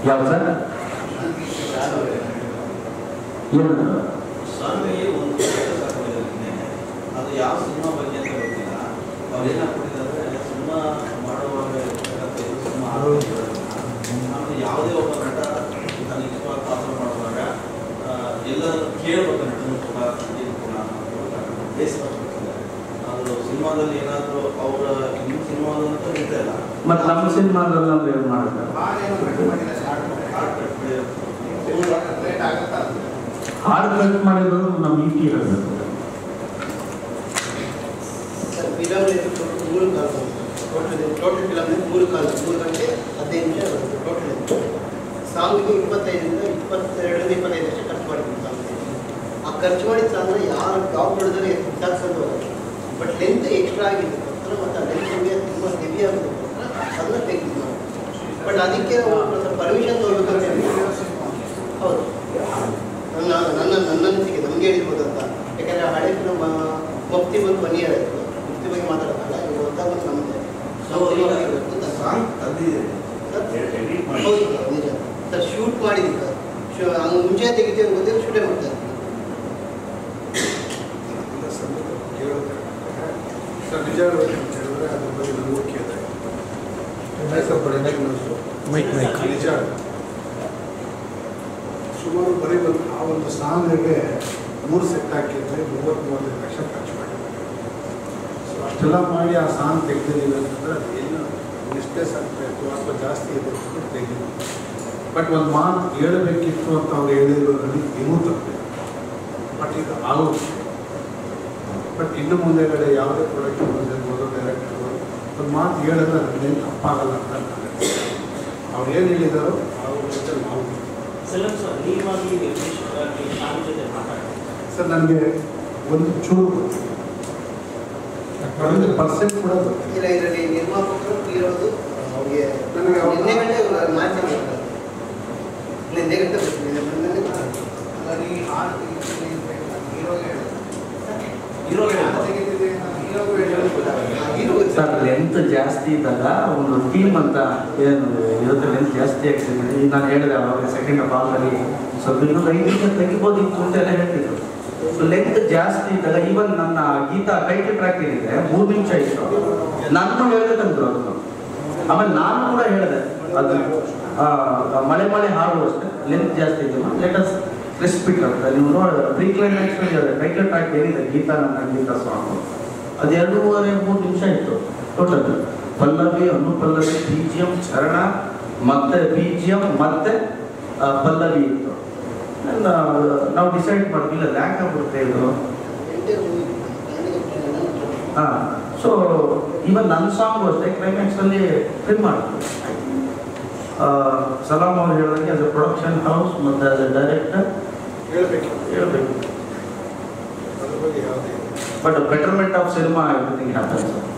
ಯಾವ್ದು ಸರ್ ಏನು ಸ್ವಾಮಿಗೆ ಒಂದು ಪುಸ್ತಕ ತಗೊಂಡಿದ್ದೀನಿ. ಅದು ಯಾವ ಸಿನಿಮಾ ಬಗ್ಗೆ ಅಂತ ಗೊತ್ತಿಲ್ಲ ಅವ್ರು ಏನಾಗ್ಬಿಟ್ಟಿದ್ದಾರೆ ಸಿನಿಮಾ ಮಾಡುವಾಗ ಇರ್ತಕ್ಕಂಥ ಇದು ಸಿನಿಮಾ ಆಮೇಲೆ ಯಾವುದೇ ಒಬ್ಬ ನಟ ತನಗೆ ಇಷ್ಟವಾದ ಪಾತ್ರ ಮಾಡುವಾಗ ಆ, ಎಲ್ಲರೂ ಕೇಳ್ಬೇಕು ನಟನು ಕೂಡ ಇದು ಕೂಡ ಬೇಯಿಸ್ಕೊಳ್ತಿದ್ದಾರೆ ಅದು ಸಿನಿಮಾದಲ್ಲಿ ಏನಾದರೂ ಅವರ ನಿಮ್ಮ ಸಿನಿಮಾದಂತೂ ನಿಂತ ಇಲ್ಲ ಮತ್ತೆ ನಮ್ಮ ಸಿನಿಮಾದಲ್ಲಿ ನಾವು ಏನು ಮಾಡ್ತಾರೆ ಹಾರ್ಟ್ ಹಾಡು ಕಟ್ ಮಾಡಿದ್ರು ನಮ್ಮ ಇ ಟಿ ಇರಬೇಕು ಸರ್ ಫಿಲಮ್ ಮೂರು ಕಾಲ ಟೋಟಲ್ ಟೋಟಲ್ ಫಿಲಮ್ ಮೂರು ಕಾಲ ಮೂರು ಗಂಟೆ ಹದಿನೈದು ನಿಮಿಷ ಬರುತ್ತೆ ಟೋಟಲ್ ಸಾಂಗಿಗೆ ಇಪ್ಪತ್ತೈದರಿಂದ ಇಪ್ಪತ್ತೆರಡರಿಂದ ಇಪ್ಪತ್ತೈದು ಲಕ್ಷ ಖರ್ಚು ಮಾಡಿದ್ದೀನಿ ಸಾಂಗಿಗೆ ಆ ಖರ್ಚು ಮಾಡಿದ ಸಾಂಗ್ನ ಯಾರು ಜಾಬ್ ಮಾಡಿದ್ರೆ ಸಾಕ್ಸೋದು ಬಟ್ ಲೆಂತ್ ಎಕ್ಸ್ಟ್ರಾ ಆಗಿದೆ ಮತ್ತು ಆ ಲೆಂತ್ ನಮಗೆ ತುಂಬ ಹೆವಿ ಆಗಿದೆ ಅದನ್ನ ತೆಗೆದು ನಾವು ಬಟ್ ಅದಕ್ಕೆ ನಾವು ಪರ್ಮಿಷನ್ ತಗೋಬೇಕಂತ ಹೌದು ನನ್ನ ನನ್ನ ನನ್ನ ಅನಿಸಿಕೆ ನಮಗೆ ಹೇಳಿರ್ಬೋದು ಅಂತ ಯಾಕಂದರೆ ಹಳೆ ಫಿಲಮ್ ಮುಕ್ತಿ ಬಂದು ಒನ್ ಇಯರ್ ಆಯಿತು ಮುಕ್ತಿ ಬಗ್ಗೆ ಮಾತಾಡೋಕ್ಕಲ್ಲ ಈಗ ಹೊಸ ಬಂದು ನಮ್ಮದೇ ಸೊ ಸಾಂಗ್ ತಂದಿದ್ದೀರಿ ಹೌದು ಸರ್, ನಿಜ ಸರ್ ಶೂಟ್ ಮಾಡಿದ್ದೀವಿ ಸರ್ ಶೂ ಹಂಗೆ ಮುಂಚೆ ತೆಗಿತೀವಿ ಅಂತ ಗೊತ್ತಿಲ್ಲ ಶೂಟೇ ಮಾಡ್ತಾ ಇರ್ತೀವಿ ಸರ್ ನಿಜ ಹೇಳ್ಬೇಕು ಅಂತ ಹೇಳಿದ್ರೆ ಅದ್ರ ಬಗ್ಗೆ ನನಗೂ ಕೇಳಿದೆ ಮೈಕ್ ಮೈಕ್ ನಿಜ ಸುಮಾರು ಬರೀ ಒಂದು ಆ ಒಂದು ಸಾಂಗ್ಗೆ ಮೂರು ಸೆಟ್ ಹಾಕಿದ್ರೆ ಮೂವತ್ತು ಮೂವತ್ತೈದು ಲಕ್ಷ ಖರ್ಚು ಮಾಡಿದ್ದಾರೆ ಸೊ ಅಷ್ಟೆಲ್ಲ ಮಾಡಿ ಆ ಸಾಂಗ್ ತೆಗೆದಿದ್ದೀವಿ ಅಂತಂದ್ರೆ ಅದು ಏನು ಮಿಸ್ಟೇಸ್ ಆಗ್ತಾಯಿತ್ತು ಅಥವಾ ಜಾಸ್ತಿ ಇದೆ ಅಂತ ತೆಗೆದಿದ್ದು ಬಟ್ ಒಂದು ಮಾತು ಹೇಳಬೇಕಿತ್ತು ಅಂತ ಅವ್ರು ಹೇಳಿರೋದ್ರಲ್ಲಿ ಏನೂ ತಪ್ಪಿಲ್ಲ ಬಟ್ ಇದು ಆಗೋದು ಬಟ್ ಇನ್ನು ಮುಂದೆಗಡೆ ಯಾವುದೇ ಪ್ರೊಡಕ್ಷನ್ ಬಂದಿರ್ಬೋದು ಡೈರೆಕ್ಟರ್ಗಳು ಒಂದು ಮಾತು ಹೇಳಿದ್ರೆ ಅದೇನು ತಪ್ಪಾಗಲ್ಲ ಅಂತ ನಾನು ಅವ್ರು ಏನು ಹೇಳಿದಾರೋ ಅವ್ರ ಜೊತೆ ನಾವು ಸೆಲೆಕ್ಟ್ ಸರ್ ನೀವಾಗಿ ನಿರ್ದೇಶಕರಾಗಿ ಶಾಮ್ ಜೊತೆ ಮಾತಾಡಿ ಸರ್ ನನಗೆ ಒಂದು ಚೂರು ಗೊತ್ತಿಲ್ಲ ಒಂದು ಪರ್ಸೆಂಟ್ ಕೂಡ ಗೊತ್ತಿಲ್ಲ ಇಲ್ಲ ಇದರಲ್ಲಿ ನಿರ್ಮಾಪಕರು ಇರೋದು ಅವ್ರಿಗೆ ನನಗೆ ಅವ್ರು- ನಿನ್ನೆ ಗಂಟೆ ಮಾತಾಡ್ತಾರೆ ನಿನ್ನೆ ಗಂಟೆ ಬರ್ತೀನಿ ನನ್ನಲ್ಲಿ ಮಾತಾಡ್ತಾರೆ ಹೀರೋ ಹೀರೋ ಸರ್ ಲೆಂತ್ ಜಾಸ್ತಿ ಇದ್ದಾಗ ಒಂದು ಟೀಮ್ ಅಂತ ಏನು ಇರುತ್ತೆ ಲೆಂತ್ ಜಾಸ್ತಿ ಆಗ್ತದೆ ಈಗ ನಾನು ಹೇಳಿದೆ ಅವಾಗ ಸೆಕೆಂಡ್ ಹಾಲ್ನಲ್ಲಿ ಸ್ವಲ್ಪ ಇನ್ನೊಂದು ಐದು ನಿಮಿಷ ತೆಗಿಬೋದಿತ್ತು ಅಂತ ಎಲ್ಲ ಹೇಳ್ತಿದ್ರು ಸೊ ಲೆಂತ್ ಜಾಸ್ತಿ ಇದ್ದಾಗ ಈವನ್ ನನ್ನ ಗೀತಾ ಟೈಟಲ್ ಟ್ರ್ಯಾಕ್ ಏನಿದೆ ಮೂರು ನಿಮಿಷ ಇತ್ತು ನಾನು ಹೇಳಿದೆ ತಂದ್ರು ಅದನ್ನು ಆಮೇಲೆ ನಾನು ಕೂಡ ಹೇಳಿದೆ ಅದು ಆ, ಮಳೆ ಮಳೆ ಹಾಡು ಅಷ್ಟೇ ಲೆಂತ್ ಜಾಸ್ತಿ ಇದೆಯಲ್ಲ ಲೆಟಸ್ ರೆಸ್ಪಿಟ್ ಅಂತ ನೀವು ನೋಡಿ ಪ್ರೀ ಕ್ಲೈಮ್ಯಾಕ್ಸ್ ಟೈಟಲ್ ಟ್ರ್ಯಾಕ್ ಏನಿದೆ ಗೀತಾ ನನ್ನ ಗೀತಾ ಸಾಂಗ್ ಅದು ಎರಡೂವರೆ ಮೂರು ನಿಮಿಷ ಇತ್ತು ಟೋಟಲ್ ಪಲ್ಲವಿ ಅನುಪಲ್ಲವಿ ಬಿ ಜಿ ಎಂ ಚರಣ ಮತ್ತೆ ಬಿ ಜಿ ಎಂ ಮತ್ತೆ ಆ, ಪಲ್ಲವಿ ಇತ್ತು And, ಆ, ನಾವು ಡಿಸೈಡ್ ಮಾಡಿದ್ವಿ ಇಲ್ಲ ಲ್ಯಾಕ್ ಆಗ್ಬಿಡುತ್ತೆ ಇದು ಹಾಂ ಸೊ ಇವನ್ ನನ್ನ ಸಾಂಗು ಅಷ್ಟೇ ಕ್ಲೈಮ್ಯಾಕ್ಸಲ್ಲಿ ಫಿಲ್ಮ್ ಮಾಡಿದ್ರು ಸಲಾಮ್ ಅವ್ರು ಹೇಳಿದಂಗೆ ಆಸ್ ಎ ಪ್ರೊಡಕ್ಷನ್ ಹೌಸ್ ಮತ್ತು ಆಸ್ ಎ ಡೈರೆಕ್ಟರ್ ಹೇಳಬೇಕು ಹೇಳಬೇಕು ಅದ್ರ ಬಗ್ಗೆ ಯಾವುದೇ but betterment of cinema everything happens